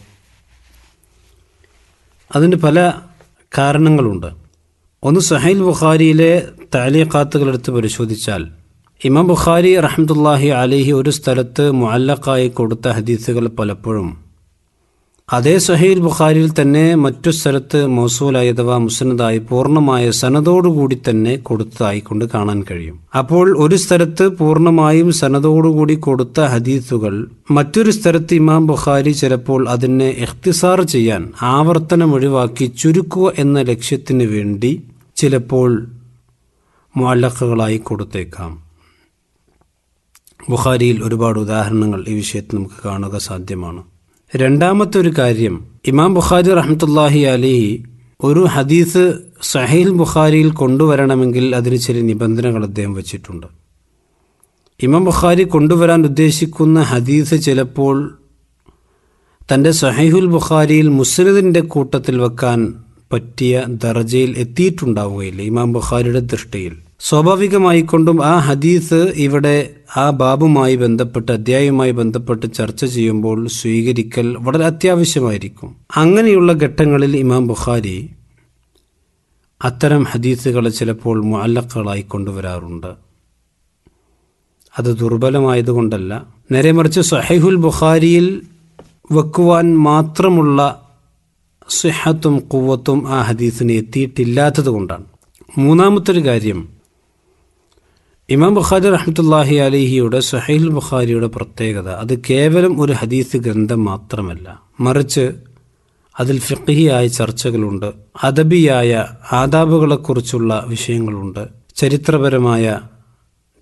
അതിന് പല കാരണങ്ങളുണ്ട് ഒന്ന് സഹൈൽ ബുഖാരിയിലെ താലീഖാത്തുകൾ എടുത്ത് പരിശോധിച്ചാൽ ഇമാം ബുഖാരി റഹ്മത്തുല്ലാഹി അലിഹി ഒരു സ്ഥലത്ത് മുഅല്ലഖായി കൊടുത്ത ഹദീസുകൾ പലപ്പോഴും അതേ സഹീൽ ബുഖാരിയിൽ തന്നെ മറ്റു സ്ഥലത്ത് മൗസൂലായി അഥവാ മുസ്നദായി പൂർണ്ണമായ സനതോടുകൂടി തന്നെ കൊടുത്തതായി കൊണ്ട് കാണാൻ കഴിയും അപ്പോൾ ഒരു സ്ഥലത്ത് പൂർണ്ണമായും സനതോടുകൂടി കൊടുത്ത ഹദീസുകൾ മറ്റൊരു സ്ഥലത്ത് ഇമാം ബുഖാരി ചിലപ്പോൾ അതിനെ ഇഖ്തിസാർ ചെയ്യാൻ ആവർത്തനം ഒഴിവാക്കി ചുരുക്കുക എന്ന ലക്ഷ്യത്തിന് വേണ്ടി ചിലപ്പോൾ മുഅല്ലഖുകളായി കൊടുത്തേക്കാം ബുഖാരിയിൽ ഒരുപാട് ഉദാഹരണങ്ങൾ ഈ വിഷയത്തിൽ നമുക്ക് കാണുക സാധ്യമാണ് രണ്ടാമത്തെ ഒരു കാര്യം ഇമാം ബുഖാരി റഹ്മത്തുല്ലാഹി അലിഹി ഒരു ഹദീസ് സഹീൽ ബുഖാരിയിൽ കൊണ്ടുവരണമെങ്കിൽ അതിന് ചില നിബന്ധനകൾ അദ്ദേഹം വച്ചിട്ടുണ്ട് ഇമാം ബുഖാരി കൊണ്ടുവരാൻ ഉദ്ദേശിക്കുന്ന ഹദീസ് ചിലപ്പോൾ തൻ്റെ സഹീഹുൽ ബുഖാരിയിൽ മുസ്ലിദിൻ്റെ കൂട്ടത്തിൽ വെക്കാൻ പറ്റിയ ദർജയിൽ എത്തിയിട്ടുണ്ടാവുകയില്ല ഇമാം ബുഖാരിയുടെ ദൃഷ്ടിയിൽ സ്വാഭാവികമായിക്കൊണ്ടും ആ ഹദീസ് ഇവിടെ ആ ബാബുമായി ബന്ധപ്പെട്ട് അധ്യായവുമായി ബന്ധപ്പെട്ട് ചർച്ച ചെയ്യുമ്പോൾ സ്വീകരിക്കൽ വളരെ അത്യാവശ്യമായിരിക്കും അങ്ങനെയുള്ള ഘട്ടങ്ങളിൽ ഇമാം ബുഖാരി അത്തരം ഹദീസുകൾ ചിലപ്പോൾ മുഅല്ലക്കുകളായി കൊണ്ടുവരാറുണ്ട് അത് ദുർബലമായതുകൊണ്ടല്ല നേരെ മറിച്ച് സഹൈഹുൽ ബുഖാരിയിൽ വെക്കുവാൻ മാത്രമുള്ള സിഹത്തും കുവത്തും ആ ഹദീസിന് എത്തിയിട്ടില്ലാത്തത് കൊണ്ടാണ് മൂന്നാമത്തൊരു കാര്യം ഇമാം ബുഖാരി റഹ്മത്തുല്ലാഹി അലിഹിയുടെ സഹൈൽ ബുഖാരിയുടെ പ്രത്യേകത അത് കേവലം ഒരു ഹദീസ് ഗ്രന്ഥം മാത്രമല്ല മറിച്ച് അതിൽ ഫിഖിയായ ചർച്ചകളുണ്ട് അദബിയായ ആദാബുകളെക്കുറിച്ചുള്ള വിഷയങ്ങളുണ്ട് ചരിത്രപരമായ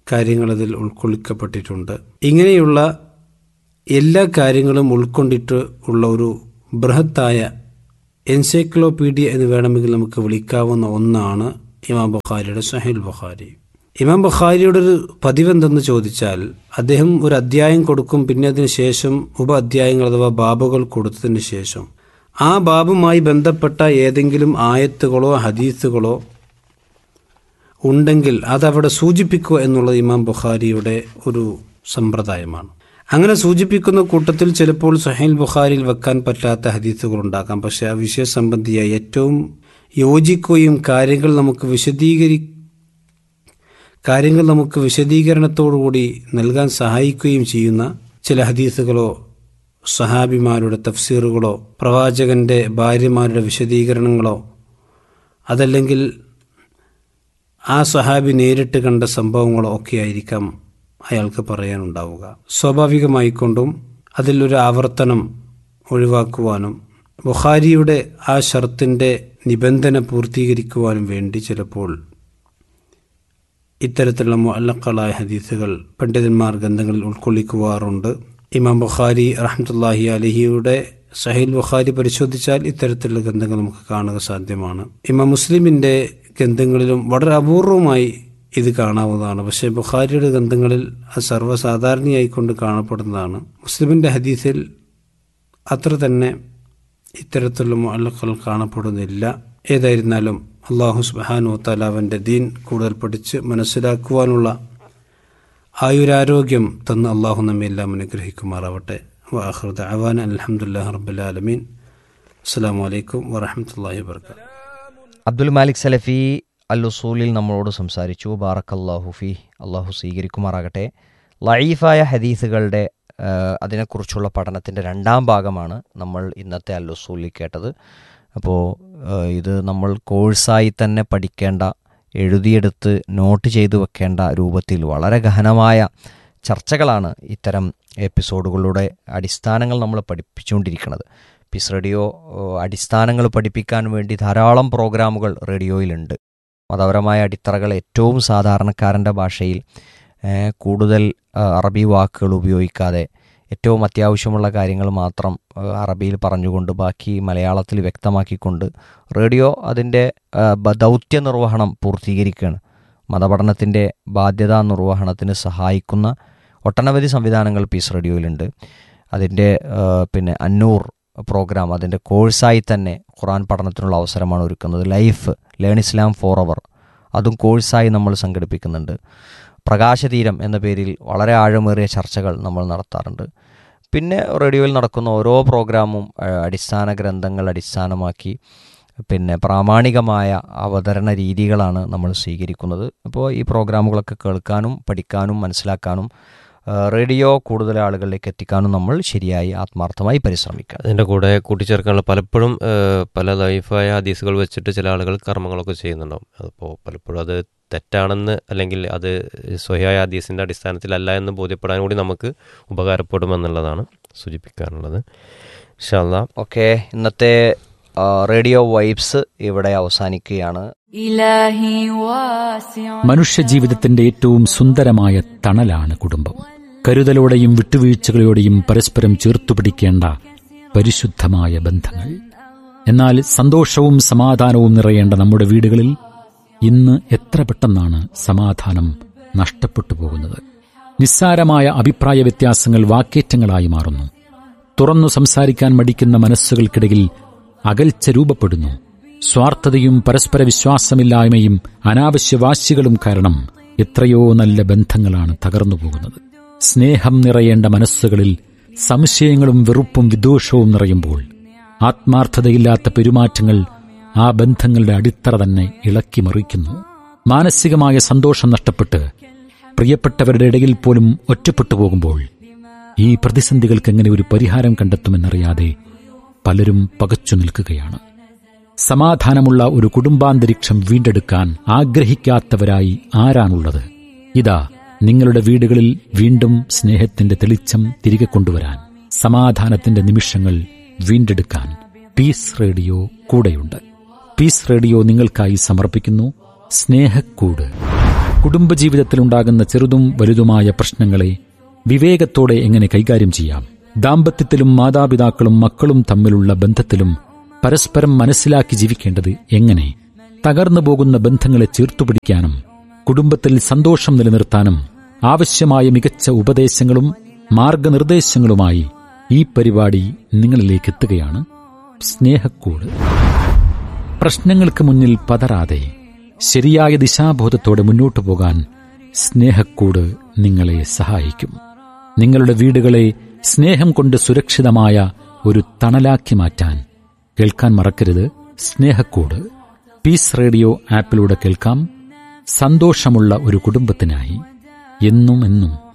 കാര്യങ്ങൾ അതിൽ ഉൾക്കൊള്ളിക്കപ്പെട്ടിട്ടുണ്ട് ഇങ്ങനെയുള്ള എല്ലാ കാര്യങ്ങളും ഉൾക്കൊണ്ടിട്ട് ഉള്ള ഒരു ബൃഹത്തായ എൻസൈക്ലോപീഡിയ എന്ന് വേണമെങ്കിൽ നമുക്ക് വിളിക്കാവുന്ന ഒന്നാണ് ഇമാം ബുഖാരിയുടെ സഹീൽ ബുഖാരി ഇമാം ബുഖാരിയുടെ ഒരു പതിവ് എന്തെന്ന് ചോദിച്ചാൽ അദ്ദേഹം ഒരു അധ്യായം കൊടുക്കും പിന്നെ അതിന് ശേഷം ഉപ അധ്യായങ്ങൾ അഥവാ ബാബുകൾ കൊടുത്തതിന് ശേഷം ആ ബാബുമായി ബന്ധപ്പെട്ട ഏതെങ്കിലും ആയത്തുകളോ ഹദീസുകളോ ഉണ്ടെങ്കിൽ അതവിടെ സൂചിപ്പിക്കുക എന്നുള്ളത് ഇമാം ബുഖാരിയുടെ ഒരു സമ്പ്രദായമാണ് അങ്ങനെ സൂചിപ്പിക്കുന്ന കൂട്ടത്തിൽ ചിലപ്പോൾ സഹീൽ ബുഖാരിയിൽ വെക്കാൻ പറ്റാത്ത ഹദീസുകൾ ഉണ്ടാക്കാം പക്ഷെ ആ വിഷയ സംബന്ധിയായി ഏറ്റവും യോജിക്കുകയും കാര്യങ്ങൾ നമുക്ക് വിശദീകരി കാര്യങ്ങൾ നമുക്ക് വിശദീകരണത്തോടുകൂടി നൽകാൻ സഹായിക്കുകയും ചെയ്യുന്ന ചില ഹദീസുകളോ സഹാബിമാരുടെ തഫ്സീറുകളോ പ്രവാചകന്റെ ഭാര്യമാരുടെ വിശദീകരണങ്ങളോ അതല്ലെങ്കിൽ ആ സഹാബി നേരിട്ട് കണ്ട സംഭവങ്ങളോ ഒക്കെ ആയിരിക്കാം അയാൾക്ക് പറയാനുണ്ടാവുക സ്വാഭാവികമായിക്കൊണ്ടും അതിലൊരു ആവർത്തനം ഒഴിവാക്കുവാനും ബുഖാരിയുടെ ആ ഷർത്തിൻ്റെ നിബന്ധന പൂർത്തീകരിക്കുവാനും വേണ്ടി ചിലപ്പോൾ ഇത്തരത്തിലുള്ള മുഅല്ലക്കളായ ഹദീസുകൾ പണ്ഡിതന്മാർ ഗ്രന്ഥങ്ങളിൽ ഉൾക്കൊള്ളിക്കുവാറുണ്ട് ഇമാം ബുഖാരി റഹ്മത്തുല്ലാഹി അലഹിയുടെ സഹീൽ ബുഖാരി പരിശോധിച്ചാൽ ഇത്തരത്തിലുള്ള ഗ്രന്ഥങ്ങൾ നമുക്ക് കാണുക സാധ്യമാണ് ഇമാം മുസ്ലിമിൻ്റെ ഗ്രന്ഥങ്ങളിലും വളരെ അപൂർവമായി ഇത് കാണാവുന്നതാണ് പക്ഷേ ബുഖാരിയുടെ ഗ്രന്ഥങ്ങളിൽ അത് സർവ്വസാധാരണയായിക്കൊണ്ട് കാണപ്പെടുന്നതാണ് മുസ്ലിമിൻ്റെ ഹദീസിൽ അത്ര തന്നെ ഇത്തരത്തിലുള്ള മുഅല്ലഖകൾ കാണപ്പെടുന്നില്ല ഏതായിരുന്നാലും അള്ളാഹു സുബാനു താല അവൻ്റെ ദീൻ കൂടുതൽ പഠിച്ച് മനസ്സിലാക്കുവാനുള്ള ആയുരാരോഗ്യം തന്ന് അള്ളാഹു നമ്മെ എല്ലാം അനുഗ്രഹിക്കുമാറാവട്ടെ വാഹൃദ അവാൻ അലഹമുല്ലാ റബ്ബുലാലമീൻ അസ്സാം വലൈക്കും വറഹമത്തല്ലാഹി വർക്കാത്തു അബ്ദുൽ മാലിക് സലഫി അൽ ഉസൂലിൽ നമ്മളോട് സംസാരിച്ചു ബാറക്കല്ലാഹു ഫി അള്ളാഹു സ്വീകരിക്കുമാറാകട്ടെ ലൈഫായ ഹദീസുകളുടെ ആ, അതിനെക്കുറിച്ചുള്ള പഠനത്തിൻ്റെ രണ്ടാം ഭാഗമാണ് നമ്മൾ ഇന്നത്തെ അൽ ഉസൂലിൽ കേട്ടത് അപ്പോൾ ആ, ഇത് നമ്മൾ കോഴ്സായി തന്നെ പഠിക്കേണ്ട എഴുതിയെടുത്ത് നോട്ട് ചെയ്തു വെക്കേണ്ട രൂപത്തിൽ വളരെ ഗഹനമായ ചർച്ചകളാണ് ഇത്തരം എപ്പിസോഡുകളുടെ അടിസ്ഥാനങ്ങൾ നമ്മൾ പഠിപ്പിച്ചുകൊണ്ടിരിക്കുന്നത് പീസ് റേഡിയോ ഏഹ്, അടിസ്ഥാനങ്ങൾ പഠിപ്പിക്കാൻ വേണ്ടി ധാരാളം പ്രോഗ്രാമുകൾ റേഡിയോയിലുണ്ട് മതപരമായ അടിത്തറകൾ ഏറ്റവും സാധാരണക്കാരൻ്റെ ഭാഷയിൽ ഏഹ്, കൂടുതൽ ഏഹ്, അറബി വാക്കുകൾ ഉപയോഗിക്കാതെ ഏറ്റവും അത്യാവശ്യമുള്ള കാര്യങ്ങൾ മാത്രം ഏഹ്, അറബിയിൽ പറഞ്ഞുകൊണ്ട് ബാക്കി മലയാളത്തിൽ വ്യക്തമാക്കിക്കൊണ്ട് റേഡിയോ അതിൻ്റെ ഏഹ്, ബ- ദൗത്യ നിർവഹണം പൂർത്തീകരിക്കുകയാണ് മതപഠനത്തിൻ്റെ ബാധ്യതാ നിർവഹണത്തിന് സഹായിക്കുന്ന ഒട്ടനവധി സംവിധാനങ്ങൾ പീസ് റേഡിയോയിലുണ്ട് അതിൻ്റെ ഏഹ്, പിന്നെ അന്നൂർ പ്രോഗ്രാം അതിൻ്റെ കോഴ്സായി തന്നെ ഖുറാൻ പഠനത്തിനുള്ള അവസരമാണ് ഒരുക്കുന്നത് life learn Islam for hour അതും കോഴ്സായി നമ്മൾ സംഘടിപ്പിക്കുന്നുണ്ട് പ്രകാശതീരം എന്ന പേരിൽ വളരെ ആഴമേറിയ ചർച്ചകൾ നമ്മൾ നടത്താറുണ്ട് പിന്നെ റേഡിയോയിൽ നടക്കുന്ന ഓരോ പ്രോഗ്രാമും ആ, അടിസ്ഥാന ഗ്രന്ഥങ്ങൾ അടിസ്ഥാനമാക്കി പിന്നെ പ്രാമാണികമായ അവതരണ രീതികളാണ് നമ്മൾ സ്വീകരിക്കുന്നത് അപ്പോൾ ഈ പ്രോഗ്രാമുകളൊക്കെ കേൾക്കാനും പഠിക്കാനും മനസ്സിലാക്കാനും ആ, റേഡിയോ കൂടുതൽ ആളുകളിലേക്ക് എത്തിക്കാനും നമ്മൾ ശരിയായി ആത്മാർത്ഥമായി പരിശ്രമിക്കുക അതിൻ്റെ കൂടെ കൂട്ടിച്ചേർക്കാനുള്ള പലപ്പോഴും ഏഹ്, പല ലൈഫായ ഹദീസുകൾ വെച്ചിട്ട് ചില ആളുകൾ കർമ്മങ്ങളൊക്കെ ചെയ്യുന്നുണ്ടാവും അപ്പോൾ പലപ്പോഴും അത് തെറ്റാണെന്ന് അല്ലെങ്കിൽ അത് സ്വയായ ഹദീസിൻ്റെ അടിസ്ഥാനത്തിലല്ല എന്ന് ബോധ്യപ്പെടാൻ കൂടി നമുക്ക് ഉപകാരപ്പെടുമെന്നുള്ളതാണ് സൂചിപ്പിക്കാനുള്ളത് ഇൻഷാല്ലാ ഓക്കെ ഇന്നത്തെ ആ, റേഡിയോ വൈബ്സ് ഇവിടെ അവസാനിക്കുകയാണ് إلهي واسع മനുഷ്യജീവിതത്തിന്റെ ഏറ്റവും സുന്ദരമായ തണലാണ് കുടുംബം കരുതലോടെയും വിട്ടുവീഴ്ചകളോടെയും പരസ്പരം ചേർത്തുപിടിക്കേണ്ട പരിശുദ്ധമായ ബന്ധങ്ങൾ എന്നാൽ സന്തോഷവും സമാധാനവും നിറയേണ്ട നമ്മുടെ വീടുകളിൽ ഇന്ന് എത്ര പെട്ടെന്നാണ് സമാധാനം നഷ്ടപ്പെട്ടു പോകുന്നത് നിസ്സാരമായ അഭിപ്രായ വ്യത്യാസങ്ങൾ വാക്കേറ്റങ്ങളായി മാറുന്നു തുറന്നു സംസാരിക്കാൻ മടിക്കുന്ന മനസ്സുകൾക്കിടയിൽ അകൽച്ച രൂപപ്പെടുന്നു സ്വാർത്ഥതയും പരസ്പര വിശ്വാസമില്ലായ്മയും അനാവശ്യ വാശികളും കാരണം എത്രയോ നല്ല ബന്ധങ്ങളാണ് തകർന്നു പോകുന്നത് സ്നേഹം നിറയേണ്ട മനസ്സുകളിൽ സംശയങ്ങളും വെറുപ്പും വിദ്വേഷവും നിറയുമ്പോൾ ആത്മാർത്ഥതയില്ലാത്ത പെരുമാറ്റങ്ങൾ ആ ബന്ധങ്ങളുടെ അടിത്തറ തന്നെ ഇളക്കി മറിക്കുന്നു മാനസികമായ സന്തോഷം നഷ്ടപ്പെട്ട് പ്രിയപ്പെട്ടവരുടെ ഇടയിൽ പോലും ഒറ്റപ്പെട്ടു പോകുമ്പോൾ ഈ പ്രതിസന്ധികൾക്ക് എങ്ങനെ ഒരു പരിഹാരം കണ്ടെത്തുമെന്നറിയാതെ പലരും പകച്ചു നിൽക്കുകയാണ് സമാധാനമുള്ള ഒരു കുടുംബാന്തരീക്ഷം വീണ്ടെടുക്കാൻ ആഗ്രഹിക്കാത്തവരായി ആരാണുള്ളത് ഇതാ നിങ്ങളുടെ വീടുകളിൽ വീണ്ടും സ്നേഹത്തിന്റെ തെളിച്ചം തിരികെ കൊണ്ടുവരാൻ സമാധാനത്തിന്റെ നിമിഷങ്ങൾ വീണ്ടെടുക്കാൻ പീസ് റേഡിയോ കൂടെയുണ്ട് പീസ് റേഡിയോ നിങ്ങൾക്കായി സമർപ്പിക്കുന്നു സ്നേഹക്കൂട് കുടുംബജീവിതത്തിലുണ്ടാകുന്ന ചെറുതും വലുതുമായ പ്രശ്നങ്ങളെ വിവേകത്തോടെ എങ്ങനെ കൈകാര്യം ചെയ്യാം ദാമ്പത്യത്തിലും മാതാപിതാക്കളും മക്കളും തമ്മിലുള്ള ബന്ധത്തിലും പരസ്പരം മനസ്സിലാക്കി ജീവിക്കേണ്ടത് എങ്ങനെ തകർന്നു പോകുന്ന ബന്ധങ്ങളെ ചേർത്തുപിടിക്കാനും കുടുംബത്തിൽ സന്തോഷം നിലനിർത്താനും ആവശ്യമായ മികച്ച ഉപദേശങ്ങളും മാർഗനിർദ്ദേശങ്ങളുമായി ഈ പരിപാടി നിങ്ങളിലേക്ക് എത്തുകയാണ് സ്നേഹക്കൂട് പ്രശ്നങ്ങൾക്ക് മുന്നിൽ പതറാതെ ശരിയായ ദിശാബോധത്തോടെ മുന്നോട്ടു പോകാൻ സ്നേഹക്കൂട് നിങ്ങളെ സഹായിക്കും നിങ്ങളുടെ വീടുകളെ സ്നേഹം കൊണ്ട് സുരക്ഷിതമായ ഒരു തണലാക്കി മാറ്റാൻ കേൾക്കാൻ മറക്കരുത് സ്നേഹക്കൂട് പീസ് റേഡിയോ ആപ്പിലൂടെ കേൾക്കാം സന്തോഷമുള്ള ഒരു കുടുംബത്തിനായി എന്നും എന്നും